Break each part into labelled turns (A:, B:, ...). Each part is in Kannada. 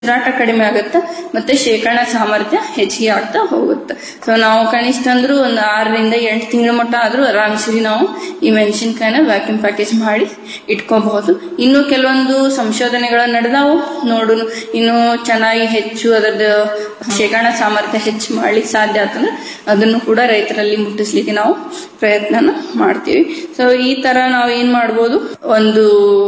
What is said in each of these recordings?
A: ಉಸಿರಾಟ ಕಡಿಮೆ ಆಗುತ್ತೆ ಮತ್ತೆ ಶೇಖರಣಾ ಸಾಮರ್ಥ್ಯ ಹೆಚ್ಚಿಗೆ ಆಗ್ತಾ ಹೋಗುತ್ತೆ ಸೊ ನಾವು ಕನಿಷ್ಠ ಅಂದ್ರೂ ಒಂದು ಆರರಿಂದ ಎಂಟು ತಿಂಗಳ ಮಟ್ಟ ಆದ್ರೂ ಆರಾಮ್ಸರಿ ನಾವು ಈ ಮೆಣಸಿನ್ಕಾಯಿನ ವ್ಯಾಕ್ಯೂಮ್ ಪ್ಯಾಕೇಜ್ ಮಾಡಿ ಇಟ್ಕೋಬಹುದು ಇನ್ನು ಕೆಲವೊಂದು ಸಂಶೋಧನೆಗಳು ನಡೆದಾವು ನೋಡು ಇನ್ನು ಚೆನ್ನಾಗಿ ಹೆಚ್ಚು ಅದರದ ಶೇಖರಣಾ ಸಾಮರ್ಥ್ಯ ಹೆಚ್ಚು ಮಾಡ್ಲಿಕ್ಕೆ ಸಾಧ್ಯ ಆತಂದ್ರೆ ಅದನ್ನು ಕೂಡ ರೈತರಲ್ಲಿ ಮುಟ್ಟಿಸ್ಲಿಕ್ಕೆ ನಾವು ಪ್ರಯತ್ನನ ಮಾಡ್ತೀವಿ ಸೊ ಈ ತರ ನಾವು ಏನ್ ಮಾಡ್ಬೋದು ಒಂದು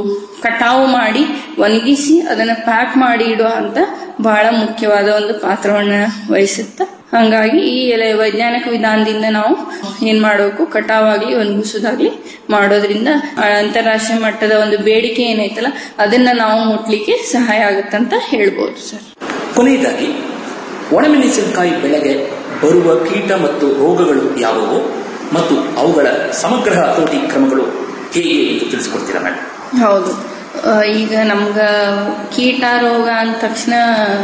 A: ಕಟಾವು ಮಾಡಿ ಒಣಗಿಸಿ ಅದನ್ನ ಪ್ಯಾಕ್ ಮಾಡಿ ಇಡುವ ಅಂತ ಬಹಳ ಮುಖ್ಯವಾದ ಒಂದು ಪಾತ್ರವನ್ನ ವಹಿಸುತ್ತೆ ಹಂಗಾಗಿ ಈ ಎಲೆ ವೈಜ್ಞಾನಿಕ ವಿಧಾನದಿಂದ ನಾವು ಏನ್ ಮಾಡಬೇಕು ಕಟಾವಾಗ್ಲಿ ಒಣಗಿಸೋದಾಗ್ಲಿ ಮಾಡೋದ್ರಿಂದ ಆ ಅಂತಾರಾಷ್ಟ್ರೀಯ ಮಟ್ಟದ ಒಂದು ಬೇಡಿಕೆ ಏನೈತಲ್ಲ ಅದನ್ನ ನಾವು ಮುಟ್ಲಿಕ್ಕೆ ಸಹಾಯ ಆಗುತ್ತಂತ ಹೇಳ್ಬೋದು ಸರ್
B: ಕೊನೆಯದಾಗಿ ಒಣಮೆಣಸಿನಕಾಯಿ ಬೆಳೆಗೆ ಬರುವ ಕೀಟ ಮತ್ತು ರೋಗಗಳು ಯಾವುವು ಮತ್ತು ಅವುಗಳ ಸಮಗ್ರ ಹತೋಟಿ ಕ್ರಮಗಳು ಹೇಗೆ ಎಂದು ತಿಳಿಸ್ಕೊಡ್ತೀರಾ ಮೇಡಮ್
A: ಹೌದು ಆ, ಈಗ ನಮ್ಗ ಕೀಟ ರೋಗ ಅಂದ ತಕ್ಷಣ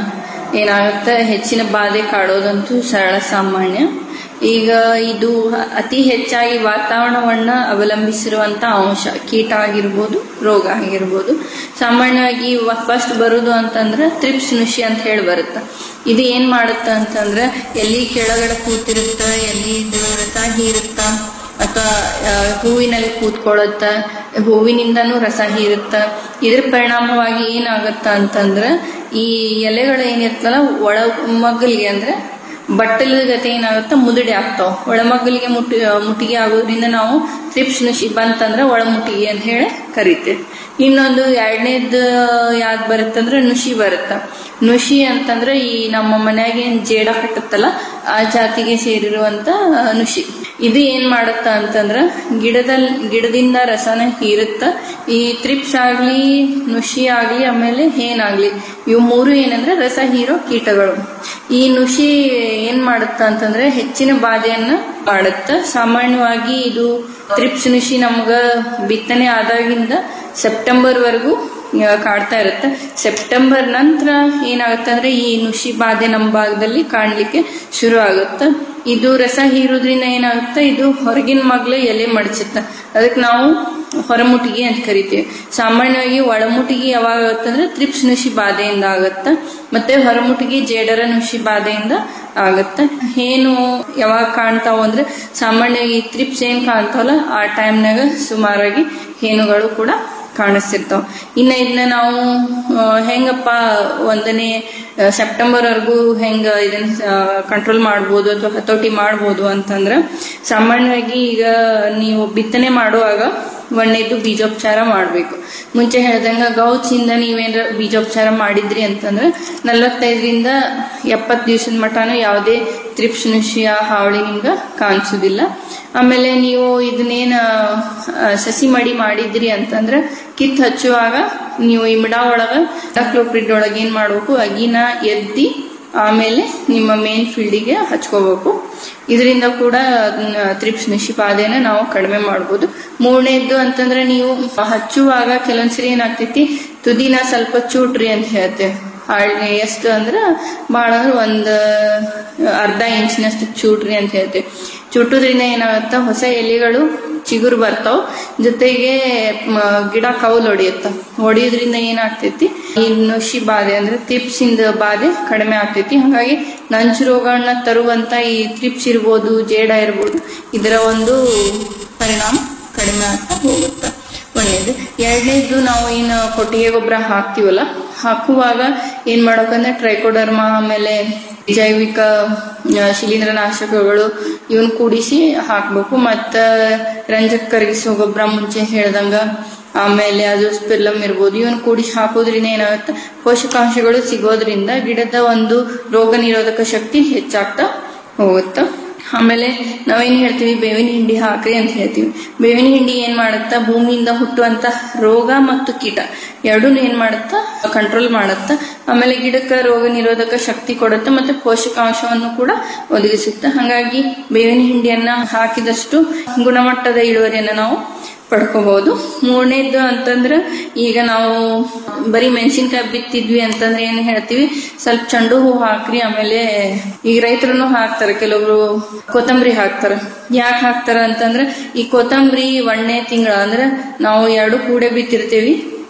A: ಏನಾಗುತ್ತೆ ಹೆಚ್ಚಿನ ಬಾಧೆ ಕಾಡೋದಂತೂ ಸರಳ ಸಾಮಾನ್ಯ ಈಗ ಇದು ಅತಿ ಹೆಚ್ಚಾಗಿ ವಾತಾವರಣವನ್ನ ಅವಲಂಬಿಸಿರುವಂತ ಅಂಶ ಕೀಟ ಆಗಿರ್ಬೋದು ರೋಗ ಆಗಿರ್ಬೋದು ಸಾಮಾನ್ಯವಾಗಿ ಫಸ್ಟ್ ಬರುದು ಅಂತಂದ್ರೆ ತ್ರಿಪ್ಸ್ ನುಷಿ ಅಂತ ಹೇಳಿ ಬರುತ್ತೆ ಇದು ಏನ್ ಮಾಡುತ್ತೆ ಅಂತಂದ್ರೆ ಎಲ್ಲಿ ಕೆಳಗಡೆ ಕೂತಿರುತ್ತ ಎಲ್ಲಿ ರಸ ಹೀರುತ್ತ ಅಥವಾ ಆ, ಹೂವಿನಲ್ಲಿ ಕೂತ್ಕೊಳ್ಳುತ್ತ ಹೂವಿನಿಂದನೂ ರಸ ಹೀರುತ್ತ ಇದ್ರ ಪರಿಣಾಮವಾಗಿ ಏನಾಗುತ್ತ ಅಂತಂದ್ರೆ ಈ ಎಲೆಗಳು ಏನಿರ್ತಲ್ಲ ಒಳ ಮಗ್ಗಲಿಗೆ ಅಂದ್ರೆ ಬಟ್ಟಲ ಗತೆ ಏನಾಗುತ್ತೆ ಮುದುಡಿ ಆಗ್ತಾವ ಒಳಮಗ್ಗಲಿಗೆ ಮುಟ್ಟಿ ಮುಟ್ಟಿಗೆ ಆಗೋದ್ರಿಂದ ನಾವು ತ್ರಿಪ್ಸ್ ನುಷಿ ಬಂತಂದ್ರೆ ಒಳಮುಟ್ಟಿಗೆ ಅಂತ ಹೇಳಿ ಕರಿತೇವೆ ಇನ್ನೊಂದು ಎರಡನೇದು ಯಾವ್ದು ಬರುತ್ತಂದ್ರೆ ನುಷಿ ಬರುತ್ತ ನುಷಿ ಅಂತಂದ್ರೆ ಈ ನಮ್ಮ ಮನ್ಯಾಗ ಏನ್ ಜೇಡ ಕಟ್ಟುತ್ತಲ್ಲ ಆ ಜಾತಿಗೆ ಸೇರಿರುವಂತ ನುಷಿ ಇದು ಏನ್ ಮಾಡುತ್ತ ಅಂತಂದ್ರ ಗಿಡದಲ್ಲಿ ಗಿಡದಿಂದ ರಸನ ಹೀರುತ್ತ ಈ ತ್ರಿಪ್ಸ್ ಆಗ್ಲಿ ನುಷಿ ಆಗ್ಲಿ ಆಮೇಲೆ ಹೇನಾಗ್ಲಿ ಇವು ಮೂರು ಏನಂದ್ರೆ ರಸ ಹೀರೋ ಕೀಟಗಳು ಈ ನುಷಿ ಏನ್ ಮಾಡುತ್ತ ಅಂತಂದ್ರೆ ಹೆಚ್ಚಿನ ಬಾಧೆಯನ್ನ ಮಾಡುತ್ತ ಸಾಮಾನ್ಯವಾಗಿ ಇದು ತ್ರಿಪ್ಸ್ ನುಷಿ ನಮ್ಗ ಬಿತ್ತನೆ ಆದಾಗಿಂದ ಸೆಪ್ಟೆಂಬರ್ ವರೆಗೂ ಆ, ಕಾಡ್ತಾ ಇರುತ್ತೆ ಸೆಪ್ಟೆಂಬರ್ ನಂತರ ಏನಾಗುತ್ತೆ ಅಂದ್ರೆ ಈ ನುಷಿ ಬಾಧೆ ನಮ್ಮ ಭಾಗದಲ್ಲಿ ಕಾಣ್ಲಿಕ್ಕೆ ಶುರು ಆಗುತ್ತೆ ಇದು ರಸ ಹೀರೋದ್ರಿಂದ ಏನಾಗುತ್ತೆ ಇದು ಹೊರಗಿನ ಮಗ್ಲ ಎಲೆ ಮಡಚುತ್ತೆ ಅದಕ್ಕೆ ನಾವು ಹೊರಮುಟಿಗೆ ಅಂತ ಕರಿತೀವಿ ಸಾಮಾನ್ಯವಾಗಿ ಒಳಮುಟಿಗೆ ಯಾವಾಗ ಆಗುತ್ತಂದ್ರೆ ತ್ರಿಪ್ಸ್ ನುಷಿ ಬಾಧೆಯಿಂದ ಆಗುತ್ತೆ ಮತ್ತೆ ಹೊರಮುಟಿಗೆ ಜೇಡರ ನುಷಿ ಬಾಧೆಯಿಂದ ಆಗುತ್ತೆ ಏನು ಯಾವಾಗ ಕಾಣ್ತಾವ ಅಂದ್ರೆ ಸಾಮಾನ್ಯವಾಗಿ ತ್ರಿಪ್ಸ್ ಏನ್ ಕಾಣ್ತಾವಲ್ಲ ಆ ಟೈಮ್ನಾಗ ಸುಮಾರಾಗಿ ಹೇನುಗಳು ಕೂಡ ಕಾಣಿಸ್ತಿರ್ತಾವ ಇನ್ನ ಇದನ್ನ ನಾವು ಆ, ಹೆಂಗಪ್ಪ ಒಂದನೇ ಸೆಪ್ಟೆಂಬರ್ ವರೆಗೂ ಹೆಂಗ ಇದನ್ನ ಕಂಟ್ರೋಲ್ ಮಾಡ್ಬೋದು ಅಥವಾ ಹತೋಟಿ ಮಾಡ್ಬೋದು ಅಂತಂದ್ರ ಸಾಮಾನ್ಯವಾಗಿ ಈಗ ನೀವು ಬಿತ್ತನೆ ಮಾಡುವಾಗ ಒಂದೇದು ಬೀಜೋಪಚಾರ ಮಾಡಬೇಕು ಮುಂಚೆ ಹೇಳ್ದಂಗ ಗೌಚಿಂದ ನೀವೇನಾರ ಬೀಜೋಪಚಾರ ಮಾಡಿದ್ರಿ ಅಂತಂದ್ರೆ ನಲವತ್ತೈದರಿಂದ ಎಪ್ಪತ್ತು ದಿವಸದ ಮಟನು ಯಾವುದೇ ತ್ರಿಪ್ಸ್ ನುಷಿಯ ಹಾವಳಿ ನಿಮ್ಗೆ ಕಾಣಿಸೋದಿಲ್ಲ ಆಮೇಲೆ ನೀವು ಇದನ್ನೇನ ಆ, ಸಸಿ ಮಡಿ ಮಾಡಿದ್ರಿ ಅಂತಂದ್ರೆ ಕಿತ್ ಹಚ್ಚುವಾಗ ನೀವು ಈ ಮಿಡ ಒಳಗ ಡಕ್ಲೋಪ್ರಿಡ್ ಒಳಗೆ ಏನ್ ಮಾಡ್ಬೇಕು ಅಗಿನ ಎದ್ದಿ ಆಮೇಲೆ ನಿಮ್ಮ ಮೇನ್ ಫೀಲ್ಡಿಗೆ ಹಚ್ಕೋಬೇಕು ಇದರಿಂದ ಕೂಡ ಅದನ್ನ ತ್ರಿಪ್ಸ್ ನಿಶಿಪಾದೆನ ನಾವು ಕಡಿಮೆ ಮಾಡ್ಬೋದು ಮೂರನೇದ್ದು ಅಂತಂದ್ರೆ ನೀವು ಹಚ್ಚುವಾಗ ಕೆಲವೊಂದ್ಸರಿ ಏನಾಗ್ತೈತಿ ತುದಿನ ಸ್ವಲ್ಪ ಚೂಟ್ರಿ ಅಂತ ಹೇಳ್ತೇವೆ ಹಾಳೆ ಎಷ್ಟು ಅಂದ್ರ ಭಾಳ ಅಂದ್ರೆ ಒಂದ್ ಅರ್ಧ ಇಂಚಿನಷ್ಟು ಚೂಟ್ರಿ ಅಂತ ಹೇಳ್ತೇವೆ ಚುಟ್ಟುದ್ರಿಂದ ಏನಾಗತ್ತ ಹೊಸ ಎಲೆಗಳು ಚಿಗುರು ಬರ್ತಾವ ಜೊತೆಗೆ ಮ, ಗಿಡ ಕೌಲ್ ಹೊಡಿಯುತ್ತ ಹೊಡಿಯೋದ್ರಿಂದ ಏನಾಗ್ತೈತಿ ಈ ನುಷಿ ಬಾಧೆ ಅಂದ್ರೆ ತ್ರಿಪ್ಸ್ ಇಂದ ಬಾಧೆ ಕಡಿಮೆ ಆಗ್ತೈತಿ ಹಾಗಾಗಿ ನಂಜು ರೋಗಗಳನ್ನ ತರುವಂತ ಈ ತ್ರಿಪ್ಸ್ ಇರ್ಬೋದು ಜೇಡ ಇರ್ಬೋದು ಇದರ ಒಂದು ಪರಿಣಾಮ ಕಡಿಮೆ ಆಗ್ತಾ ಹೋಗುತ್ತೆ ಒಂದೇದು ಎರಡನೇದು ನಾವು ಏನು ಕೊಟ್ಟಿಗೆ ಗೊಬ್ಬರ ಹಾಕ್ತಿವಲ್ಲ ಹಾಕುವಾಗ ಏನ್ ಮಾಡ್ಬೇಕಂದ್ರೆ ಟ್ರೈಕೋಡರ್ಮಾ ಆಮೇಲೆ ಜೈವಿಕ ಆ, ಶಿಲೀಂಧ್ರನಾಶಕಗಳು ಇವನ್ ಕೂಡಿಸಿ ಹಾಕ್ಬೇಕು ಮತ್ತ ರಂಜಕ ಕರಗಿಸೋ ಗೊಬ್ಬರ ಮುಂಚೆ ಹೇಳ್ದಂಗ ಆಮೇಲೆ ಅದು ಸ್ಪಿರ್ಲಮ್ ಇರ್ಬೋದು ಇವನ್ ಕೂಡಿಸಿ ಹಾಕೋದ್ರಿಂದ ಏನಾಗುತ್ತೆ ಪೋಷಕಾಂಶಗಳು ಸಿಗೋದ್ರಿಂದ ಗಿಡದ ಒಂದು ರೋಗ ನಿರೋಧಕ ಶಕ್ತಿ ಹೆಚ್ಚಾಗ್ತಾ ಹೋಗುತ್ತ ಆಮೇಲೆ ನಾವೇನ್ ಹೇಳ್ತೀವಿ ಬೇವಿನ ಹಿಂಡಿ ಹಾಕ್ರಿ ಅಂತ ಹೇಳ್ತೀವಿ ಬೇವಿನ ಹಿಂಡಿ ಏನ್ ಮಾಡುತ್ತಾ ಭೂಮಿಯಿಂದ ಹುಟ್ಟುವಂತ ರೋಗ ಮತ್ತು ಕೀಟ ಎರಡೂ ಏನ್ ಮಾಡುತ್ತಾ ಕಂಟ್ರೋಲ್ ಮಾಡುತ್ತಾ ಆಮೇಲೆ ಗಿಡಕ್ಕೆ ರೋಗ ನಿರೋಧಕ ಶಕ್ತಿ ಕೊಡುತ್ತೆ ಮತ್ತೆ ಪೋಷಕಾಂಶವನ್ನು ಕೂಡ ಒದಗಿಸುತ್ತೆ ಹಾಗಾಗಿ ಬೇವಿನ ಹಿಂಡಿಯನ್ನ ಹಾಕಿದಷ್ಟು ಗುಣಮಟ್ಟದ ಇಳುವರಿಯನ್ನ ನಾವು ಪಡ್ಕೋಬಹುದು ಮೂರನೇದು ಅಂತಂದ್ರೆ ಈಗ ನಾವು ಬರೀ ಮೆಣಸಿನ್ಕಾಯಿ ಬಿತ್ತಿದ್ವಿ ಅಂತಂದ್ರೆ ಏನ್ ಹೇಳ್ತೀವಿ ಸ್ವಲ್ಪ ಚೆಂಡು ಹೂ ಹಾಕ್ರಿ ಆಮೇಲೆ ಈಗ ರೈತರು ಹಾಕ್ತಾರೆ ಕೆಲವರು ಕೊತ್ತಂಬರಿ ಹಾಕ್ತಾರ ಯಾಕೆ ಹಾಕ್ತಾರ ಅಂತಂದ್ರೆ ಈ ಕೊತ್ತಂಬರಿ ಒಂದನೇ ತಿಂಗಳ ಅಂದ್ರೆ ನಾವು ಎರಡು ಕೂಡೆ ಬಿತ್ತಿರ್ತೀವಿ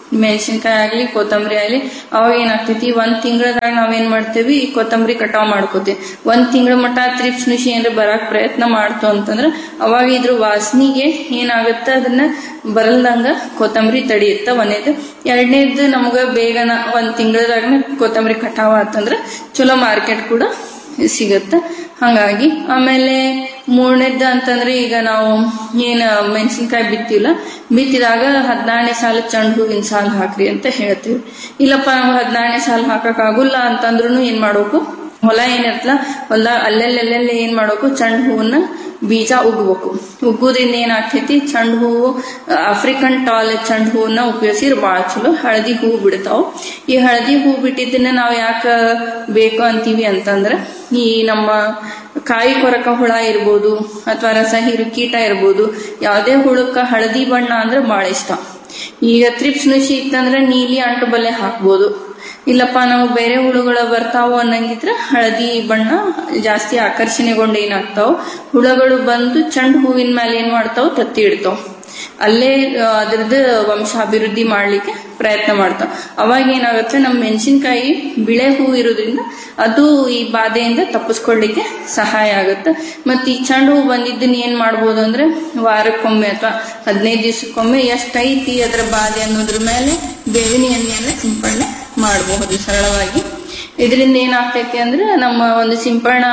A: ಮೆಣಸಿನ್ಕಾಯಿ ಆಗ್ಲಿ ಕೊತ್ತಂಬರಿ ಆಗ್ಲಿ ಅವಾಗ ಏನಾಗ್ತೈತಿ ಒಂದ್ ತಿಂಗಳದಾಗ ನಾವೇನ್ ಮಾಡ್ತೇವಿ ಈ ಕೊತ್ತಂಬರಿ ಕಟಾವ್ ಮಾಡ್ಕೋತೀವಿ ಒಂದ್ ತಿಂಗಳ ಮಟ್ಟ ತ್ರಿಪ್ಸ್ ನುಷಿ ಏನಾರ ಬರಾಕ್ ಪ್ರಯತ್ನ ಮಾಡ್ತು ಅಂತಂದ್ರ ಅವಾಗ ಇದ್ರ ವಾಸನಿಗೆ ಏನಾಗತ್ತ ಅದನ್ನ ಬರಲ್ದಂಗ ಕೊತ್ತಂಬರಿ ತಡಿಯುತ್ತ ಒಂದೇದು ಎರಡನೇದು ನಮ್ಗ ಬೇಗನ ಒಂದ್ ತಿಂಗಳದಾಗ ಕೊತ್ತಂಬರಿ ಕಟಾವ್ ಆತಂದ್ರ ಚಲೋ ಮಾರ್ಕೆಟ್ ಕೂಡ ಸಿಗತ್ತ ಹಂಗಾಗಿ ಆಮೇಲೆ ಮೂರನೇದ್ದು ಅಂತಂದ್ರೆ ಈಗ ನಾವು ಏನ್ ಮೆಣಸಿನ್ಕಾಯಿ ಬಿತ್ತಿಲ್ಲ ಬಿತ್ತಿದಾಗ ಹದಿನಾರನೇ ಸಾಲ ಚಂಡು ಹೂವಿನ ಸಾಲ ಹಾಕ್ರಿ ಅಂತ ಹೇಳ್ತೀವಿ ಇಲ್ಲಪ್ಪ ನಮ್ಗೆ ಹದಿನಾರನೇ ಸಾಲ ಹಾಕಕ್ ಆಗುಲ್ಲ ಅಂತಂದ್ರೂ ಏನ್ ಮಾಡ್ಬೇಕು ಹೊಲ ಏನಿರ್ತಲ್ಲ ಹೊಲ ಅಲ್ಲೆಲ್ಲೆಲ್ಲೆಲ್ಲಿ ಏನ್ ಮಾಡ್ಬೇಕು ಚಂಡು ಹೂವನ್ನ ಬೀಜ ಉಗ್ಬೇಕು ಉಗ್ಗೋದ್ರಿಂದ ಏನಾಗ್ತೈತಿ ಚಂಡು ಹೂವು ಆಫ್ರಿಕನ್ ಟಾಲ್ ಚಂಡು ಹೂವನ್ನ ಉಪಯೋಗಿಸಿದ್ರೆ ಬಾಳ ಚಲೋ ಹಳದಿ ಹೂ ಬಿಡ್ತಾವ್ ಈ ಹಳದಿ ಹೂ ಬಿಟ್ಟಿದ್ದನ್ನ ನಾವ್ ಯಾಕ ಬೇಕು ಅಂತೀವಿ ಅಂತಂದ್ರ ಈ ನಮ್ಮ ಕಾಯಿ ಕೊರಕ ಹುಳ ಇರ್ಬೋದು ಅಥವಾ ರಸ ಹೀರು ಕೀಟ ಇರ್ಬೋದು ಯಾವುದೇ ಹುಳಕ್ಕ ಹಳದಿ ಬಣ್ಣ ಅಂದ್ರೆ ಬಹಳ ಇಷ್ಟ ಈಗ ತ್ರಿಪ್ಸ್ ನುಷಿ ಇತ್ತಂದ್ರೆ ನೀಲಿ ಅಂಟು ಬಲೆ ಹಾಕ್ಬೋದು ಇಲ್ಲಪ್ಪ ನಮಗ್ ಬೇರೆ ಹುಳುಗಳು ಬರ್ತಾವ ಅನ್ನಂಗಿದ್ರ ಹಳದಿ ಬಣ್ಣ ಜಾಸ್ತಿ ಆಕರ್ಷಣೆಗೊಂಡು ಏನಾಗ್ತಾವ ಹುಳಗಳು ಬಂದು ಚಂಡು ಹೂವಿನ ಮೇಲೆ ಏನ್ ಮಾಡ್ತಾವ ತತ್ತಿ ಇಡ್ತಾವ ಅಲ್ಲೇ ಆ, ಅದ್ರದ್ದು ವಂಶಾಭಿವೃದ್ಧಿ ಮಾಡ್ಲಿಕ್ಕೆ ಪ್ರಯತ್ನ ಮಾಡ್ತಾವ ಅವಾಗ ಏನಾಗುತ್ತೆ ನಮ್ಮ ಮೆಣಸಿನ್ಕಾಯಿ ಬಿಳೆ ಹೂ ಇರೋದ್ರಿಂದ ಅದು ಈ ಬಾಧೆಯಿಂದ ತಪ್ಪಿಸ್ಕೊಳ್ಳಿಕ್ಕೆ ಸಹಾಯ ಆಗುತ್ತೆ ಮತ್ತೆ ಈ ಚಂಡು ಹೂ ಬಂದಿದ್ದನ್ನ ಏನ್ ಮಾಡ್ಬೋದು ಅಂದ್ರೆ ವಾರಕ್ಕೊಮ್ಮೆ ಅಥವಾ ಹದಿನೈದು ದಿವಸಕ್ಕೊಮ್ಮೆ ಎಷ್ಟೈತಿ ಅದ್ರ ಬಾಧೆ ಅನ್ನೋದ್ರ ಮೇಲೆ ಬೇವಿನ ಎಣ್ಣೆಯನ್ನ ಸಿಂಪಡಣೆ ಮಾಡಬಹುದು ಸರಳವಾಗಿ ಇದರಿಂದ ಏನಾಗ್ತೈತಿ ಅಂದ್ರೆ ನಮ್ಮ ಒಂದು ಸಿಂಪರಣಾ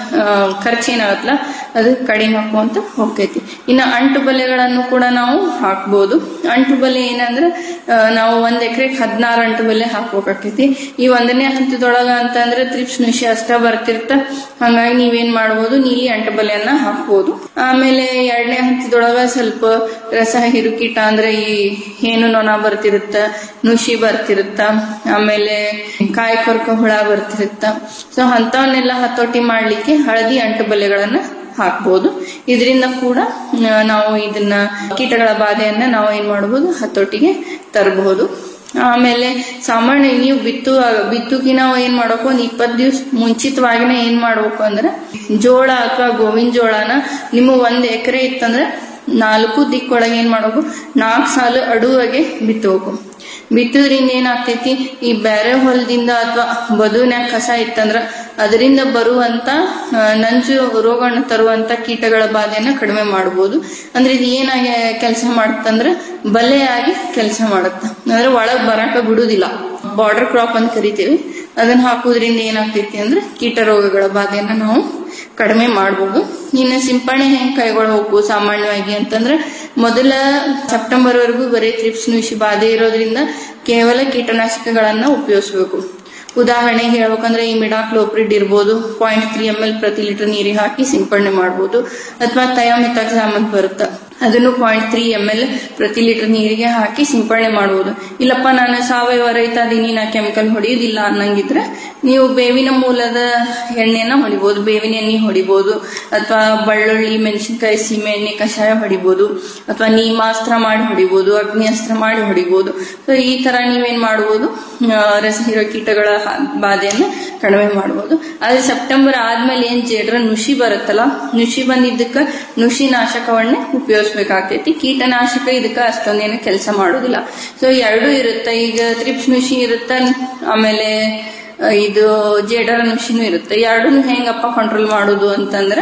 A: ಖರ್ಚು ಏನಾಗತ್ತಲ್ಲ ಅದು ಕಡಿಮೆ ಹಾಕುವಂತ ಹೋಗ್ತೈತಿ ಇನ್ನ ಅಂಟು ಬಲೆಗಳನ್ನು ಕೂಡ ನಾವು ಹಾಕ್ಬೋದು ಅಂಟು ಬಲೆ ಏನಂದ್ರೆ ಆ, ನಾವು ಒಂದ್ ಎಕರೆಗೆ ಹದಿನಾರು ಅಂಟು ಬಲೆ ಹಾಕ್ಬೇಕಾಕೈತಿ ಈ ಒಂದನೇ ಹಂತದೊಳಗ ಅಂತಂದ್ರೆ ತ್ರಿಪ್ಸ್ ನುಷಿ ಅಷ್ಟ ಬರ್ತಿರ್ತ ಹಂಗಾಗಿ ನೀವೇನ್ ಮಾಡ್ಬೋದು ನೀಲಿ ಅಂಟು ಬಲೆಯನ್ನ ಹಾಕ್ಬೋದು ಆಮೇಲೆ ಎರಡನೇ ಹಂತದೊಳಗ ಸ್ವಲ್ಪ ರಸ ಹಿರುಕೀಟ ಅಂದ್ರೆ ಈ ಹೇನು ನೊಣ ಬರ್ತಿರುತ್ತ ನುಷಿ ಬರ್ತಿರುತ್ತ ಆಮೇಲೆ ಕಾಯಿ ಕೊರಕ ಹುಳ ಬರ್ತಿರುತ್ತ ಸೊ ಅಂತವನ್ನೆಲ್ಲ ಹತೋಟಿ ಮಾಡ್ಲಿಕ್ಕೆ ಹಳದಿ ಅಂಟು ಬಲೆಗಳನ್ನ ಹಾಕ್ಬೋದು ಇದರಿಂದ ಕೂಡ ಆ, ನಾವು ಇದನ್ನ ಕೀಟಗಳ ಬಾಧೆಯನ್ನ ನಾವು ಏನ್ ಮಾಡಬಹುದು ಹತೋಟಿಗೆ ತರಬಹುದು ಆಮೇಲೆ ಸಾಮಾನ್ಯ ನೀವು ಬಿತ್ತು ಬಿತ್ತುಕಿ ನಾವು ಏನ್ ಮಾಡ್ಬೇಕು ಒಂದ್ ಇಪ್ಪತ್ ದಿವ್ಸ ಮುಂಚಿತವಾಗಿನೇ ಏನ್ ಮಾಡ್ಬೇಕು ಅಂದ್ರೆ ಜೋಳ ಅಥವಾ ಗೋವಿನ ಜೋಳನ ನಿಮ್ಮ ಒಂದ್ ಎಕರೆ ಇತ್ತಂದ್ರೆ ನಾಲ್ಕು ದಿಕ್ಕೊಳಗೆ ಏನ್ ಮಾಡ್ಬೇಕು ನಾಲ್ಕು ಸಾಲು ಅಡುವಾಗೆ ಬಿತ್ತಬೇಕು ಬಿತ್ತೋದ್ರಿಂದ ಏನಾಗ್ತೈತಿ ಈ ಬೇರೆ ಹೊಲದಿಂದ ಅಥವಾ ಬದುವಿನ್ಯಾಗ ಕಸ ಇತ್ತಂದ್ರ ಅದರಿಂದ ಬರುವಂತ ಆ, ನಂಜು ರೋಗವನ್ನು ತರುವಂತ ಕೀಟಗಳ ಬಾಧೆಯನ್ನ ಕಡಿಮೆ ಮಾಡಬಹುದು ಅಂದ್ರೆ ಇದು ಏನಾಗಿ ಕೆಲಸ ಮಾಡುತ್ತಂದ್ರೆ ಬಲೆಯಾಗಿ ಕೆಲಸ ಮಾಡುತ್ತ ಅಂದ್ರೆ ಒಳಗ್ ಬರಾಕ ಬಿಡುದಿಲ್ಲ ಬಾರ್ಡರ್ ಕ್ರಾಪ್ ಅಂತ ಕರಿತೀವಿ ಅದನ್ನ ಹಾಕೋದ್ರಿಂದ ಏನಾಗ್ತೈತಿ ಅಂದ್ರೆ ಕೀಟ ರೋಗಗಳ ಬಾಧೆಯನ್ನ ನಾವು ಕಡಿಮೆ ಮಾಡಬಹುದು ಇನ್ನು ಸಿಂಪರಣೆ ಹೆಂಗ್ ಕೈಗೊಳ್ಬೇಕು ಸಾಮಾನ್ಯವಾಗಿ ಅಂತಂದ್ರೆ ಮೊದಲ ಸೆಪ್ಟೆಂಬರ್ ವರೆಗೂ ಬರೀ ತ್ರಿಪ್ಸ್ ನುಷಿ ಬಾಧೆ ಇರೋದ್ರಿಂದ ಕೇವಲ ಕೀಟನಾಶಕಗಳನ್ನ ಉಪಯೋಗಿಸಬೇಕು ಉದಾಹರಣೆಗೆ ಹೇಳ್ಬೇಕಂದ್ರೆ ಈ ಮಿಡಾಕ್ಲೋಪ್ರಿಡ್ ಇರ್ಬೋದು ಪಾಯಿಂಟ್ ತ್ರೀ ಎಂ ಎಲ್ ಪ್ರತಿ ಲೀಟರ್ ನೀರಿಗೆ ಹಾಕಿ ಸಿಂಪಡಣೆ ಮಾಡ್ಬೋದು ಅಥವಾ ತಯಾಮಿತಾಕ್ಸಾಮ್ ಅಂತ ಬರುತ್ತೆ ಅದನ್ನು ಪಾಯಿಂಟ್ ತ್ರೀ ಎಂ ಎಲ್ ಪ್ರತಿ ಲೀಟರ್ ನೀರಿಗೆ ಹಾಕಿ ಸಿಂಪಡಣೆ ಮಾಡ್ಬೋದು ಇಲ್ಲಪ್ಪ ನಾನು ಸಾವಯವ ರೈತ ಅದೀನಿ ನಾ ಕೆಮಿಕಲ್ ಹೊಡೆಯೋದಿಲ್ಲ ಅನ್ನಂಗಿದ್ರೆ ನೀವು ಬೇವಿನ ಮೂಲದ ಎಣ್ಣೆನ ಹೊಡಿಬೋದು ಬೇವಿನ ಎಣ್ಣೆ ಹೊಡಿಬೋದು ಅಥವಾ ಬೆಳ್ಳುಳ್ಳಿ ಮೆಣಸಿನಕಾಯಿ ಸೀಮೆ ಎಣ್ಣೆ ಕಷಾಯ ಹೊಡಿಬೋದು ಅಥವಾ ನೀಮಾಸ್ತ್ರ ಮಾಡಿ ಹೊಡಿಬೋದು ಅಗ್ನಿ ಅಸ್ತ್ರ ಮಾಡಿ ಹೊಡಿಬೋದು ಸೊ ಈ ತರ ನೀವೇನ್ ಮಾಡ್ಬೋದು ಆ, ರಸ ಹೀರೋ ಕೀಟಗಳ ಹ- ಬಾಧೆಯನ್ನ ಕಡಿಮೆ ಮಾಡ್ಬೋದು ಆದ್ರೆ ಸೆಪ್ಟೆಂಬರ್ ಆದ್ಮೇಲೆ ಏನ್ ಜೇಡ್ರ ನುಷಿ ಬರುತ್ತಲ್ಲ ನುಷಿ ಬಂದಿದ್ದಕ್ಕ ನುಷಿ ನಾಶಕವನ್ನೇ ಉಪಯೋಗಿಸ್ಬೇಕಾಗ್ತೈತಿ ಕೀಟನಾಶಕ ಇದಕ್ಕ ಅಷ್ಟೊಂದೇನು ಕೆಲಸ ಮಾಡೋದಿಲ್ಲ ಸೊ ಎರಡೂ ಇರುತ್ತೆ ಈಗ ತ್ರಿಪ್ಸ್ ನುಷಿ ಇರುತ್ತ ಆಮೇಲೆ ಆ, ಇದು ಜೇಡರ ನುಷಿನೂ ಇರುತ್ತೆ ಎರಡೂ ಹೆಂಗಪ್ಪ ಕಂಟ್ರೋಲ್ ಮಾಡೋದು ಅಂತಂದ್ರ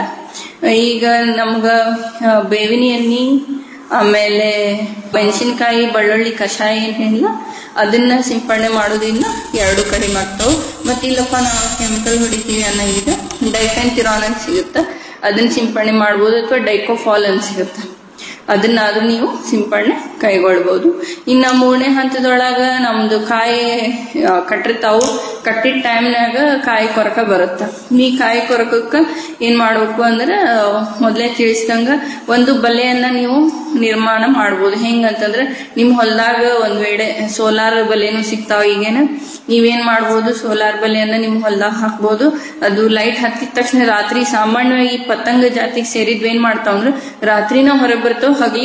A: ಈಗ ನಮ್ಗ ಆ, ಬೇವಿನ ಎಣ್ಣಿ ಆಮೇಲೆ ಮೆಣಸಿನಕಾಯಿ ಬೆಳ್ಳುಳ್ಳಿ ಕಷಾಯ ಏನಿಲ್ಲ ಅದನ್ನ ಸಿಂಪಡಣೆ ಮಾಡೋದ್ರಿಂದ ಎರಡು ಕಡಿಮೆ ಆಗ್ತಾವ ಮತ್ತೆ ಇಲ್ಲಪ್ಪ ನಾವು ಕೆಮಿಕಲ್ ಹೊಡಿತೀವಿ ಅನ್ನಂಗಿದ್ರೆ ಡೈಫೆನ್ತಿರಾನ್ ಅಂತ ಸಿಗುತ್ತೆ ಅದನ್ನ ಸಿಂಪಡಣೆ ಮಾಡ್ಬೋದು ಅಥವಾ ಡೈಕೋಫಾಲ್ ಅಂತ ಸಿಗುತ್ತೆ ಅದನ್ನಾದ್ರೂ ನೀವು ಸಿಂಪಡಣೆ ಕೈಗೊಳ್ಬಹುದು ಇನ್ನ ಮೂರನೇ ಹಂತದೊಳಗ ನಮ್ದು ಕಾಯಿ ಆ, ಕಟ್ಟಿರ್ತಾವು ಕಟ್ಟಿದ ಟೈಮ್ನಾಗ ಕಾಯಿ ಕೊರಕ ಬರುತ್ತ ಈ ಕಾಯಿ ಕೊರಕಕ್ಕ ಏನ್ ಮಾಡ್ಬೇಕು ಅಂದ್ರೆ ಆ, ಮೊದ್ಲೇ ತಿಳಿಸಿದಂಗ ಒಂದು ಬಲೆಯನ್ನ ನೀವು ನಿರ್ಮಾಣ ಮಾಡ್ಬೋದು ಹೆಂಗಂತಂದ್ರೆ ನಿಮ್ ಹೊಲದಾಗ ಒಂದ್ ವೇಳೆ ಸೋಲಾರ್ ಬಲೆನು ಸಿಗ್ತಾವ ಈಗೇನ ನೀವೇನ್ ಮಾಡ್ಬೋದು ಸೋಲಾರ್ ಬಲೆಯನ್ನ ನಿಮ್ ಹೊಲದಾಗ ಹಾಕ್ಬೋದು ಅದು ಲೈಟ್ ಹತ್ತಿದ ತಕ್ಷಣ ರಾತ್ರಿ ಸಾಮಾನ್ಯವಾಗಿ ಪತಂಗ ಜಾತಿಗೆ ಸೇರಿದ್ವು ಏನ್ ಮಾಡ್ತಾವ ಅಂದ್ರೆ ರಾತ್ರಿನ ಹೊರಗೆ ಬರ್ತಾವ ಹಗಲಿ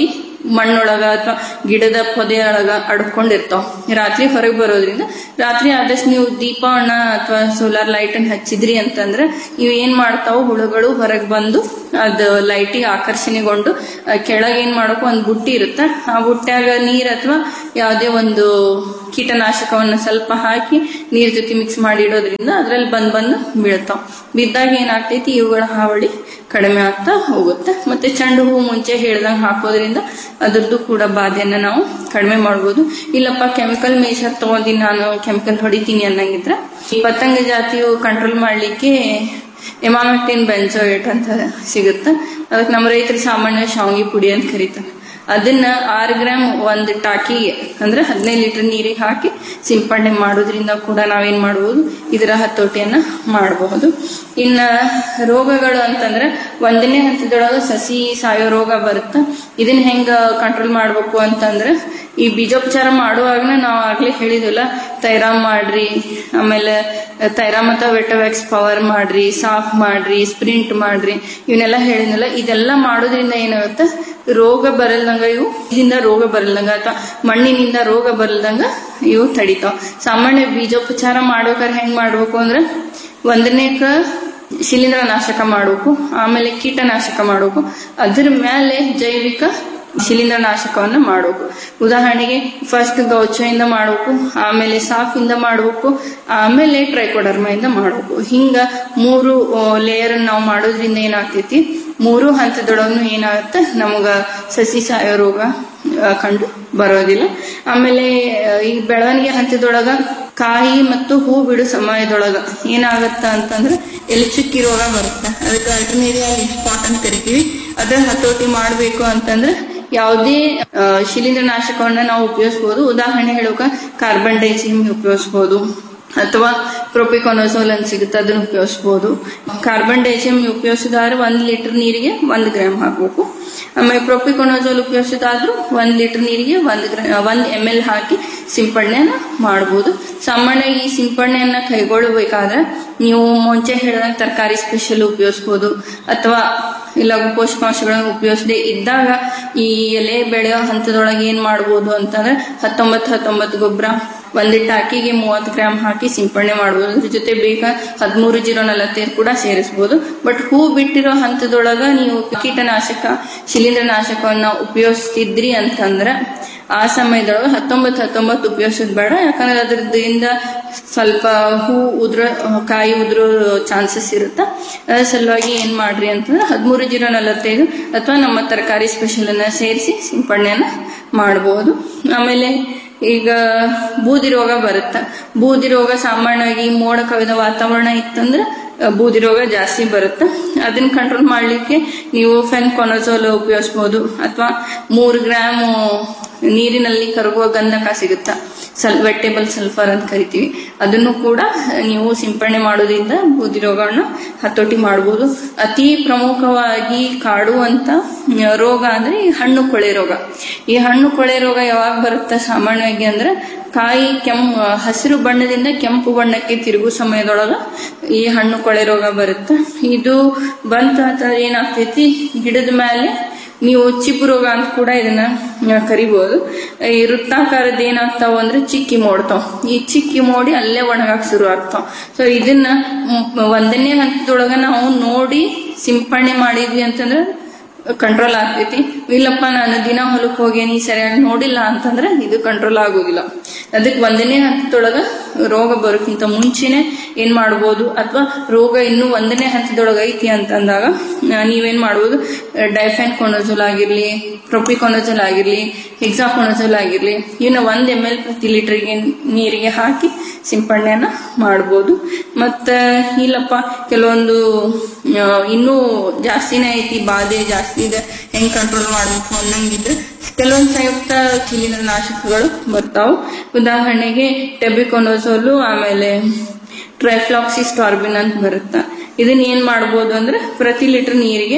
A: ಮಣ್ಣೊಳಗ ಅಥವಾ ಗಿಡದ ಪೊದೆಯೊಳಗ ಅಡ್ಕೊಂಡಿರ್ತಾವ ರಾತ್ರಿ ಹೊರಗೆ ಬರೋದ್ರಿಂದ ರಾತ್ರಿ ಆದಷ್ಟು ನೀವು ದೀಪವನ್ನ ಅಥವಾ ಸೋಲಾರ್ ಲೈಟ್ ಅನ್ನ ಹಚ್ಚಿದ್ರಿ ಅಂತಂದ್ರೆ ಇವು ಏನ್ ಮಾಡ್ತಾವು ಹುಳುಗಳು ಹೊರಗೆ ಬಂದು ಅದು ಲೈಟಿಗೆ ಆಕರ್ಷಣೆಗೊಂಡು ಕೆಳಗೆ ಏನ್ ಮಾಡಬೇಕು ಒಂದು ಬುಟ್ಟಿ ಇರುತ್ತೆ ಆ ಬುಟ್ಟ್ಯಾಗ ನೀರ್ ಅಥವಾ ಯಾವುದೇ ಒಂದು ಕೀಟನಾಶಕವನ್ನ ಸ್ವಲ್ಪ ಹಾಕಿ ನೀರ್ ಜೊತೆ ಮಿಕ್ಸ್ ಮಾಡಿ ಇಡೋದ್ರಿಂದ ಅದ್ರಲ್ಲಿ ಬಂದ್ ಬಂದು ಬೀಳ್ತಾವ ಬಿದ್ದಾಗ ಏನಾಗ್ತೈತಿ ಇವುಗಳ ಹಾವಳಿ ಕಡಿಮೆ ಆಗ್ತಾ ಹೋಗುತ್ತೆ ಮತ್ತೆ ಚೆಂಡು ಹೂ ಮುಂಚೆ ಹೇಳ್ದಂಗೆ ಹಾಕೋದ್ರಿಂದ ಅದ್ರದ್ದು ಕೂಡ ಬಾಧೆಯನ್ನ ನಾವು ಕಡಿಮೆ ಮಾಡ್ಬೋದು ಇಲ್ಲಪ್ಪ ಕೆಮಿಕಲ್ ಮೇಜರ್ ತಗೊಂಡಿನಿ ನಾನು ಕೆಮಿಕಲ್ ಹೊಡಿತೀನಿ ಅನ್ನಂಗಿದ್ರೆ ಈ ಪತಂಗ ಜಾತಿಯು ಕಂಟ್ರೋಲ್ ಮಾಡ್ಲಿಕ್ಕೆ ಎಮಾಮೆಕ್ಟಿನ್ ಬೆಂಜೋಯೇಟ್ ಅಂತ ಸಿಗುತ್ತೆ ಅದಕ್ಕೆ ನಮ್ಮ ರೈತರು ಸಾಮಾನ್ಯ ಶಾವಿಗೆ ಪುಡಿ ಅಂತ ಕರೀತಾರೆ ಅದನ್ನ ಆರು ಗ್ರಾಮ್ ಒಂದು ಟಾಕಿಗೆ ಅಂದ್ರೆ ಹದಿನೈದು ಲೀಟರ್ ನೀರಿಗೆ ಹಾಕಿ ಸಿಂಪಡಣೆ ಮಾಡೋದ್ರಿಂದ ಕೂಡ ನಾವೇನ್ ಮಾಡಬಹುದು ಇದರ ಹತೋಟಿಯನ್ನ ಮಾಡಬಹುದು ಇನ್ನ ರೋಗಗಳು ಅಂತಂದ್ರೆ ಒಂದನೇ ಹಂತದೊಳಗೆ ಸಸಿ ಸಾಯೋ ರೋಗ ಬರುತ್ತೆ ಇದನ್ನ ಹೆಂಗ ಕಂಟ್ರೋಲ್ ಮಾಡ್ಬೇಕು ಅಂತಂದ್ರೆ ಈ ಬೀಜೋಪಚಾರ ಮಾಡುವಾಗನ ನಾವು ಆಗ್ಲೇ ಹೇಳಿದ್ವಲ್ಲ ತೈರಾಮ್ ಮಾಡ್ರಿ ಆಮೇಲೆ ತೈರಾಮ್ ಅಥವಾ ವೆಟವ್ಯಾಕ್ಸ್ ಪವರ್ ಮಾಡ್ರಿ ಸಾಫ್ ಮಾಡ್ರಿ ಸ್ಪ್ರಿಂಟ್ ಮಾಡ್ರಿ ಇವನ್ನೆಲ್ಲ ಹೇಳಿದ್ನಲ್ಲ ಇದೆಲ್ಲ ಮಾಡೋದ್ರಿಂದ ಏನಾಗುತ್ತೆ ರೋಗ ಬರಲ್ದಂಗ ಇವು ಇದರಿಂದ ರೋಗ ಬರಲ್ದಂಗ ಅಥವಾ ಮಣ್ಣಿನಿಂದ ರೋಗ ಬರಲ್ದಂಗ ಇವು ತಡಿತಾವ ಸಾಮಾನ್ಯ ಬೀಜೋಪಚಾರ ಮಾಡ್ಬೇಕಾದ್ರೆ ಹೆಂಗ್ ಮಾಡ್ಬೇಕು ಅಂದ್ರೆ ಒಂದನೇಕ ಶಿಲೀಂಧ್ರ ನಾಶಕ ಮಾಡಬೇಕು ಆಮೇಲೆ ಕೀಟನಾಶಕ ಮಾಡಬೇಕು ಅದ್ರ ಮೇಲೆ ಜೈವಿಕ ಶಿಲೀಂಧ್ರ ನಾಶಕವನ್ನ ಮಾಡಬೇಕು ಉದಾಹರಣೆಗೆ ಫಸ್ಟ್ ಗೌಚಯಿಂದ ಮಾಡಬೇಕು ಆಮೇಲೆ ಸಾಫಿಂದ ಮಾಡಬೇಕು ಆಮೇಲೆ ಟ್ರೈಕೋಡರ್ಮ ಇಂದ ಮಾಡಬೇಕು ಹಿಂಗ ಮೂರು ಲೇಯರ್ ನಾವು ಮಾಡೋದ್ರಿಂದ ಏನಾಗ್ತೈತಿ ಮೂರು ಹಂತದೊಳಗೂ ಏನಾಗುತ್ತೆ ನಮಗ ಸಸಿ ಸಾಯೋ ರೋಗ ಆ, ಕಂಡು ಬರೋದಿಲ್ಲ ಆಮೇಲೆ ಆ, ಈ ಬೆಳವಣಿಗೆ ಹಂತದೊಳಗ ಕಾಯಿ ಮತ್ತು ಹೂ ಬಿಡು ಸಮಯದೊಳಗ ಏನಾಗತ್ತ ಅಂತಂದ್ರೆ ಎಲ್ಲಿ ಚುಕ್ಕಿ ರೋಗ ಬರುತ್ತೆ ಅದಕ್ಕೆ ಅಲ್ಟರ್ನೇರಿಯಾ ಸ್ಪಾಟ್ ಅಂತ ಕರಿತೀವಿ ಅದರ ಹತೋಟಿ ಮಾಡಬೇಕು ಅಂತಂದ್ರೆ ಯಾವುದೇ ಆ, ಶಿಲೀಂಧ್ರ ನಾಶಕವನ್ನ ನಾವು ಉಪಯೋಗಿಸಬಹುದು ಉದಾಹರಣೆ ಹೇಳುವಾಗ ಕಾರ್ಬನ್ ಡೈಸಿಮ್ ಉಪಯೋಗಿಸಬಹುದು ಅಥವಾ ಪ್ರೊಪಿಕೊನೋಸೋಲ್ ಅಂತ ಸಿಗುತ್ತೆ ಅದನ್ನ ಉಪಯೋಗಿಸಬಹುದು ಕಾರ್ಬನ್ ಡೈಸಿಮ್ ಉಪಯೋಗಿಸಿದಾದ್ರೆ ಒಂದ್ ಲೀಟರ್ ನೀರಿಗೆ ಒಂದ್ ಗ್ರಾಮ್ ಹಾಕ್ಬೇಕು ಆಮೇಲೆ ಪ್ರೊಪಿಕೊನೋಸೋಲ್ ಉಪಯೋಗಿಸಿದಾದ್ರೂ ಒಂದ್ ಲೀಟರ್ ನೀರಿಗೆ ಒಂದ್ ಗ್ರಾ ಒಂದ್ ಎಮ್ ಎಲ್ ಹಾಕಿ ಸಿಂಪಡಣೆಯನ್ನ ಮಾಡಬಹುದು ಸಾಮಾನ್ಯ ಈ ಸಿಂಪಡಣೆಯನ್ನ ಕೈಗೊಳ್ಳಬೇಕಾದ್ರೆ ನೀವು ಮುಂಚೆ ಹೇಳಿದಾಗ ತರಕಾರಿ ಸ್ಪೆಷಲ್ ಉಪಯೋಗಿಸಬಹುದು ಅಥವಾ ಇಲ್ಲ ಪೋಷಕಾಂಶಗಳನ್ನು ಉಪಯೋಗಿಸದೆ ಇದ್ದಾಗ ಈ ಎಲೆ ಬೆಳೆಯೋ ಹಂತದೊಳಗೆ ಏನ್ ಮಾಡ್ಬೋದು ಅಂತಂದ್ರೆ ಹತ್ತೊಂಬತ್ತು ಹತ್ತೊಂಬತ್ತು ಗೊಬ್ಬರ ಒಂದೇ ಟಾಕಿಗೆ ಮೂವತ್ತು ಗ್ರಾಮ್ ಹಾಕಿ ಸಿಂಪಡಣೆ ಮಾಡಬಹುದು ಅದ್ರ ಜೊತೆ ಬೇಕಾ ಹದಿಮೂರು ಜೀರೋ ನಲವತ್ತೈದು ಕೂಡ ಸೇರಿಸಬಹುದು ಬಟ್ ಹೂ ಬಿಟ್ಟಿರೋ ಹಂತದೊಳಗ ನೀವು ಕೀಟನಾಶಕ ಶಿಲೀಂಧ್ರ ನಾಶಕವನ್ನ ಉಪಯೋಗಿಸ್ತಿದ್ರಿ ಅಂತಂದ್ರ ಆ ಸಮಯದೊಳಗೆ ಹತ್ತೊಂಬತ್ತು ಹತ್ತೊಂಬತ್ತು ಉಪಯೋಗಿಸೋದು ಬೇಡ ಯಾಕಂದ್ರೆ ಅದ್ರದಿಂದ ಸ್ವಲ್ಪ ಹೂ ಉದ್ರ ಕಾಯಿ ಉದ್ರೋ ಚಾನ್ಸಸ್ ಇರುತ್ತೆ ಅದ್ರ ಸಲುವಾಗಿ ಏನ್ ಮಾಡ್ರಿ ಅಂತಂದ್ರೆ ಹದಿಮೂರು ಜೀರೋ ನಲವತ್ತೈದು ಅಥವಾ ನಮ್ಮ ತರಕಾರಿ ಸ್ಪೆಷಲ್ ಅನ್ನ ಸೇರಿಸಿ ಸಿಂಪಡಣೆಯನ್ನ ಮಾಡಬಹುದು ಆಮೇಲೆ ಈಗ ಬೂದಿ ರೋಗ ಬರುತ್ತೆ ಬೂದಿ ರೋಗ ಸಾಮಾನ್ಯವಾಗಿ ಮೋಡ ಕವಿದ ವಾತಾವರಣ ಇತ್ತಂದ್ರೆ ಅಹ್, ಬೂದಿ ರೋಗ ಜಾಸ್ತಿ ಬರುತ್ತೆ ಅದನ್ನ ಕಂಟ್ರೋಲ್ ಮಾಡ್ಲಿಕ್ಕೆ ನೀವು ಫೆನ್ ಕೊನೋಸೋಲ್ ಉಪಯೋಗಿಸಬಹುದು ಅಥವಾ ಮೂರು ಗ್ರಾಮ್ ನೀರಿನಲ್ಲಿ ಕರಗುವ ಗಂಧಕ ಸಿಗುತ್ತ ಸಲ್ ವೆಟ್ಟೇಬಲ್ ಸಲ್ಫರ್ ಅಂತ ಕರಿತೀವಿ ಅದನ್ನು ಕೂಡ ನೀವು ಸಿಂಪಡಣೆ ಮಾಡೋದ್ರಿಂದ ಬೂದಿ ರೋಗವನ್ನು ಹತೋಟಿ ಮಾಡಬಹುದು ಅತಿ ಪ್ರಮುಖವಾಗಿ ಕಾಡುವಂತ ಮ್, ರೋಗ ಅಂದ್ರೆ ಈ ಹಣ್ಣು ಕೊಳೆ ರೋಗ ಈ ಹಣ್ಣು ಕೊಳೆ ರೋಗ ಯಾವಾಗ ಬರುತ್ತೆ ಸಾಮಾನ್ಯವಾಗಿ ಅಂದ್ರೆ ಕಾಯಿ ಕೆಂಪ್ ಹಸಿರು ಬಣ್ಣದಿಂದ ಕೆಂಪು ಬಣ್ಣಕ್ಕೆ ತಿರುಗು ಸಮಯದೊಳಗ ಈ ಹಣ್ಣು ಕೊಳೆ ರೋಗ ಬರುತ್ತೆ ಇದು ಬಂತ ಅಂತಂದ್ರೆ ಏನಾಗ್ತೈತಿ ಗಿಡದ ಮೇಲೆ ನೀವು ಚಿಪ್ಪು ರೋಗ ಅಂತ ಕೂಡ ಇದನ್ನ ಆ, ಕರಿಬಹುದು ಈ ವೃತ್ತಾಕಾರದ ಏನಾಗ್ತಾವ ಅಂದ್ರೆ ಚಿಕ್ಕಿ ಮೋಡ್ತಾವ ಈ ಚಿಕ್ಕಿ ಮೋಡಿ ಅಲ್ಲೇ ಒಣಗಾಕ್ ಶುರು ಆಗ್ತಾವ ಸೊ ಇದನ್ನ ಮ್, ಒಂದನೇ ಹಂತದೊಳಗ ನಾವು ನೋಡಿ ಸಿಂಪಡಣೆ ಮಾಡಿದ್ವಿ ಅಂತಂದ್ರೆ ಕಂಟ್ರೋಲ್ ಆಗ್ತೈತಿ ಇಲ್ಲಪ್ಪ ನಾನು ದಿನ ಹೊಲಕ್ಕೆ ಹೋಗೇನಿ ಸರಿಯಾಗಿ ನೋಡಿಲ್ಲ ಅಂತಂದ್ರೆ ಇದು ಕಂಟ್ರೋಲ್ ಆಗೋದಿಲ್ಲ ಅದಕ್ಕೆ ಒಂದನೇ ಹಂತದೊಳಗ ರೋಗ ಬರೋಕ್ಕಿಂತ ಮುಂಚೆನೆ ಏನ್ ಮಾಡ್ಬೋದು ಅಥವಾ ರೋಗ ಇನ್ನೂ ಒಂದನೇ ಹಂತದೊಳಗ ಐತಿ ಅಂತಂದಾಗ ಆ, ನೀವೇನ್ ಮಾಡ್ಬೋದು ಡೈಫೆನ್ ಕೊನೋಜೋಲ್ ಆಗಿರ್ಲಿ ಪ್ರೊಪಿಕೊನೋಜೋಲ್ ಆಗಿರ್ಲಿ ಹೆಕ್ಸಾಕೊನೋಜೋಲ್ ಆಗಿರ್ಲಿ ಇವನ್ನ ಒಂದ್ ಎಮ್ ಎಲ್ ಪ್ರತಿ ಲೀಟರ್ಗೆ ನೀರಿಗೆ ಹಾಕಿ ಸಿಂಪಡಣೆಯನ್ನ ಮಾಡ್ಬೋದು ಮತ್ತ ಇಲ್ಲಪ್ಪ ಕೆಲವೊಂದು ಆ, ಇನ್ನೂ ಜಾಸ್ತಿನೇ ಐತಿ ಬಾಧೆ ಜಾಸ್ತಿ ಇದೆ ಹೆಂಗ್ ಕಂಟ್ರೋಲ್ ಮಾಡ್ಬೇಕು ಅನ್ನಂಗಿದ್ರೆ ಕೆಲವೊಂದು ಸಂಯುಕ್ತ ಶಿಲೀಂಧ್ರ ನಾಶಕಗಳು ಬರ್ತಾವು ಉದಾಹರಣೆಗೆ ಟೆಬಿಕೊನೋಸೋಲು ಆಮೇಲೆ ಟ್ರೈಫ್ಲಾಕ್ಸಿಸ್ಟಾರ್ಬಿನ್ ಅಂತ ಬರುತ್ತ ಇದನ್ನ ಏನ್ ಮಾಡ್ಬೋದು ಅಂದ್ರೆ ಪ್ರತಿ ಲೀಟರ್ ನೀರಿಗೆ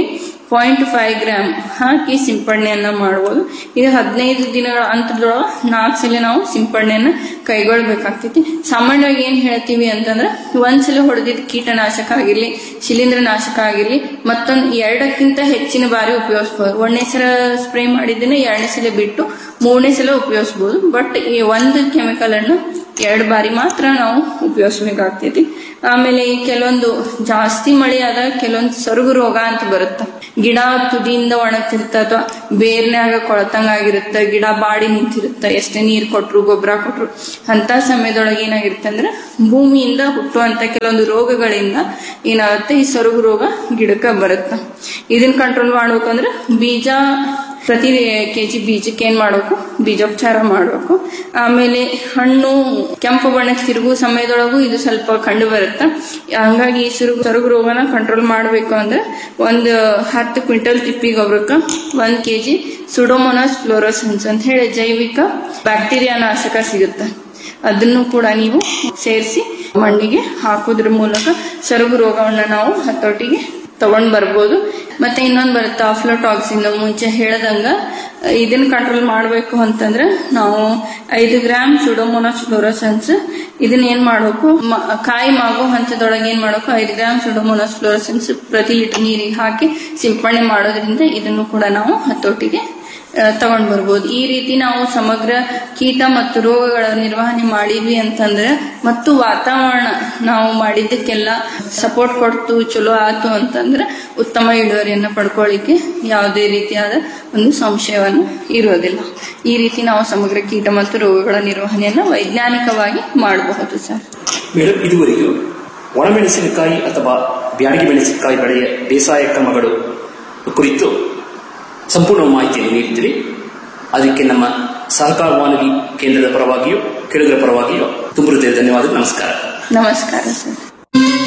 A: ಪಾಯಿಂಟ್ ಫೈವ್ ಗ್ರಾಮ್ ಹಾಕಿ ಸಿಂಪಡಣೆಯನ್ನ ಮಾಡ್ಬೋದು ಇದು ಹದಿನೈದು ದಿನಗಳ ಅಂತರದೊಳಗೆ ನಾಲ್ಕು ಸಲ ನಾವು ಸಿಂಪಡಣೆಯನ್ನ ಕೈಗೊಳ್ಬೇಕಾಗ್ತೈತಿ ಸಾಮಾನ್ಯವಾಗಿ ಏನ್ ಹೇಳ್ತೀವಿ ಅಂತಂದ್ರೆ ಒಂದ್ಸಲ ಹೊಡೆದಿದ್ದ ಕೀಟನಾಶಕ ಆಗಿರ್ಲಿ ಶಿಲೀಂಧ್ರ ನಾಶಕ ಆಗಿರ್ಲಿ ಮತ್ತೊಂದು ಎರಡಕ್ಕಿಂತ ಹೆಚ್ಚಿನ ಬಾರಿ ಉಪಯೋಗಿಸಬಹುದು ಒಂದನೇ ಸಲ ಸ್ಪ್ರೇ ಮಾಡಿದ್ದನ್ನ ಎರಡನೇ ಸಲ ಬಿಟ್ಟು ಮೂರನೇ ಸಲ ಉಪಯೋಗಿಸಬಹುದು ಬಟ್ ಈ ಒಂದು ಕೆಮಿಕಲ್ ಅನ್ನು ಎರಡು ಬಾರಿ ಮಾತ್ರ ನಾವು ಉಪಯೋಗಿಸ್ಬೇಕಾಗ್ತೈತಿ ಆಮೇಲೆ ಈ ಕೆಲವೊಂದು ಜಾಸ್ತಿ ಮಳೆ ಆದಾಗ ಕೆಲವೊಂದು ಸೊರಗು ರೋಗ ಅಂತ ಬರುತ್ತೆ ಗಿಡ ತುದಿಯಿಂದ ಒಣಗ್ತಿರ್ತ ಅಥವಾ ಬೇರ್ನ್ಯಾಗ ಕೊಳತಂಗ ಆಗಿರುತ್ತ ಗಿಡ ಬಾಡಿ ನಿಂತಿರುತ್ತ ಎಷ್ಟೇ ನೀರ್ ಕೊಟ್ರು ಗೊಬ್ಬರ ಕೊಟ್ರು ಅಂತ ಸಮಯದೊಳಗೆ ಏನಾಗಿರುತ್ತೆ ಅಂದ್ರೆ ಭೂಮಿಯಿಂದ ಹುಟ್ಟುವಂತ ಕೆಲವೊಂದು ರೋಗಗಳಿಂದ ಏನಾಗುತ್ತೆ ಈ ಸೊರಗು ರೋಗ ಗಿಡಕ್ಕೆ ಬರುತ್ತೆ ಇದನ್ನ ಕಂಟ್ರೋಲ್ ಮಾಡ್ಬೇಕಂದ್ರೆ ಬೀಜ ಪ್ರತಿ ಕೆಜಿ ಬೀಜಕ್ಕೆ ಏನ್ ಮಾಡ್ಬೇಕು ಬೀಜೋಪಚಾರ ಮಾಡ್ಬೇಕು ಆಮೇಲೆ ಹಣ್ಣು ಕೆಂಪು ಬಣ್ಣಕ್ಕೆ ತಿರುಗುವ ಸಮಯದೊಳಗೂ ಇದು ಸ್ವಲ್ಪ ಕಂಡು ಬರುತ್ತೆ ಹಂಗಾಗಿ ಈ ಸುರುಗು ಸೊರಗು ರೋಗನ ಕಂಟ್ರೋಲ್ ಮಾಡಬೇಕು ಅಂದ್ರೆ ಒಂದು ಹತ್ತು ಕ್ವಿಂಟಲ್ ತಿಪ್ಪಿ ಗೊಬ್ಬರಕ್ಕೆ ಒಂದ್ ಕೆಜಿ ಸುಡೋಮೋನಾಸ್ ಫ್ಲೋರೋಸೆನ್ಸ್ ಅಂತ ಹೇಳಿ ಜೈವಿಕ ಬ್ಯಾಕ್ಟೀರಿಯಾ ನಾಶಕ ಸಿಗುತ್ತೆ ಅದನ್ನು ಕೂಡ ನೀವು ಸೇರಿಸಿ ಮಣ್ಣಿಗೆ ಹಾಕೋದ್ರ ಮೂಲಕ ಸೊರಗು ರೋಗವನ್ನ ನಾವು ಹತೋಟಿಗೆ ತಗೊಂಡ್ ಬರ್ಬೋದು ಮತ್ತೆ ಇನ್ನೊಂದು ಬರುತ್ತೆ ಆಫ್ಲೋಟಾಕ್ಸಿನ್ ಮುಂಚೆ ಹೇಳ್ದಂಗ ಇದನ್ನ ಕಂಟ್ರೋಲ್ ಮಾಡಬೇಕು ಅಂತಂದ್ರೆ ನಾವು ಐದು ಗ್ರಾಮ್ ಸುಡೋಮೋನಾಸ್ ಫ್ಲೋರೋಸೆನ್ಸ್ ಇದನ್ನ ಏನ್ ಮಾಡ್ಬೇಕು ಮ- ಕಾಯಿ ಮಾಗೋ ಹಂತದೊಳಗೆ ಏನ್ ಮಾಡ್ಬೇಕು ಐದು ಗ್ರಾಮ್ ಸುಡೋಮೋನಾಸ್ ಫ್ಲೋರೋಸೆನ್ಸ್ ಪ್ರತಿ ಲೀಟರ್ ನೀರಿಗೆ ಹಾಕಿ ಸಿಂಪಡಣೆ ಮಾಡೋದ್ರಿಂದ ಇದನ್ನು ಕೂಡ ನಾವು ಹತೋಟಿಗೆ ತಗೊಂಡ್ ಬರ್ಬೋದು ಈ ರೀತಿ ನಾವು ಸಮಗ್ರ ಕೀಟ ಮತ್ತು ರೋಗಗಳ ನಿರ್ವಹಣೆ ಮಾಡಿದ್ವಿ ಅಂತಂದ್ರೆ ಮತ್ತು ವಾತಾವರಣ ನಾವು ಮಾಡಿದ್ದಕ್ಕೆಲ್ಲ ಸಪೋರ್ಟ್ ಕೊಡ್ತು ಚಲೋ ಆತು ಅಂತಂದ್ರೆ ಉತ್ತಮ ಇಳುವರಿಯನ್ನ ಪಡ್ಕೊಳ್ಳಿಕ್ಕೆ ಯಾವುದೇ ರೀತಿಯಾದ ಒಂದು ಸಂಶಯವನ್ನು ಇರೋದಿಲ್ಲ ಈ ರೀತಿ ನಾವು ಸಮಗ್ರ ಕೀಟ ಮತ್ತು ರೋಗಗಳ ನಿರ್ವಹಣೆಯನ್ನ ವೈಜ್ಞಾನಿಕವಾಗಿ ಮಾಡಬಹುದು ಸರ್
B: ಮೇಡಮ್ ಇದುವರೆಗೂ ಒಣಮೆಣಸಿನಕಾಯಿ ಅಥವಾ ಬ್ಯಾಡಗಿ ಮೆಣಸಿನಕಾಯಿ ಬೆಳೆಯ ಬೇಸಾಯ ಕ್ರಮಗಳು ಕುರಿತು ಸಂಪೂರ್ಣ ಮಾಹಿತಿಯನ್ನು ನೀಡಿದ್ದೀರಿ ಅದಕ್ಕೆ ನಮ್ಮ ಸಹಕಾರ ವಾನಗಿ ಕೇಂದ್ರದ ಪರವಾಗಿಯೂ ಕೇಳುಗರ ಪರವಾಗಿಯೂ ತುಂಬ ಹೃದಯ ಧನ್ಯವಾದ ನಮಸ್ಕಾರ
A: ನಮಸ್ಕಾರ ಸರ್